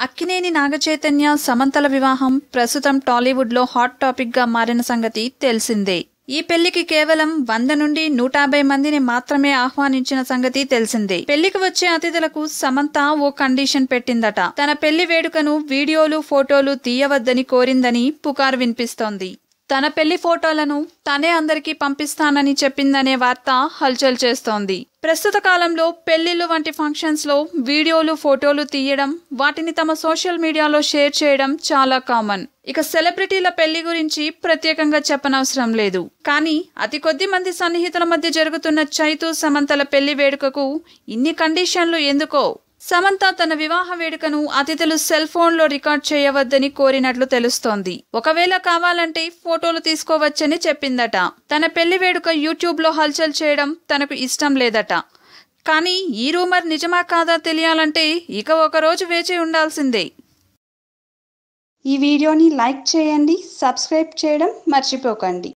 అక్కినేని నాగచైతన్య సమంతల వివాహం ప్రస్తుతం టాలీవుడ్లో హాట్ టాపిక్గా మారిన సంగతి తెలిసిందే ఈ పెళ్లికి కేవలం వంద నుండి నూట యాభై మందిని మాత్రమే ఆహ్వానించిన సంగతి తెలిసిందే పెళ్లికి వచ్చే అతిథులకు సమంత ఓ కండిషన్ పెట్టిందట తన పెళ్లి వేడుకను వీడియోలు ఫోటోలు తీయవద్దని కోరిందని పుకారు వినిపిస్తోంది తన పెళ్లి ఫోటోలను తనే అందరికీ పంపిస్తానని చెప్పిందనే వార్త హల్చల్ చేస్తోంది ప్రస్తుత కాలంలో పెళ్లిళ్ళు వంటి ఫంక్షన్స్ లో వీడియోలు ఫోటోలు తీయడం వాటిని తమ సోషల్ మీడియాలో షేర్ చేయడం చాలా కామన్ ఇక సెలబ్రిటీల పెళ్లి గురించి ప్రత్యేకంగా చెప్పనవసరం లేదు కానీ అతి కొద్ది మంది సన్నిహితుల మధ్య జరుగుతున్న చైతు సమంతల పెళ్లి వేడుకకు ఇన్ని కండిషన్లు ఎందుకో సమంత తన వివాహ వేడుకను అతిథులు సెల్ ఫోన్లో రికార్డ్ చేయవద్దని కోరినట్లు తెలుస్తోంది ఒకవేళ కావాలంటే ఫోటోలు తీసుకోవచ్చని చెప్పిందట తన పెళ్లి వేడుక యూట్యూబ్లో హల్చల్ చేయడం తనకు ఇష్టం లేదట కానీ ఈ రూమర్ నిజమా కాదా తెలియాలంటే ఇక ఒక రోజు వేచి ఉండాల్సిందే ఈ వీడియోని లైక్ చేయండి సబ్స్క్రైబ్ చేయడం మర్చిపోకండి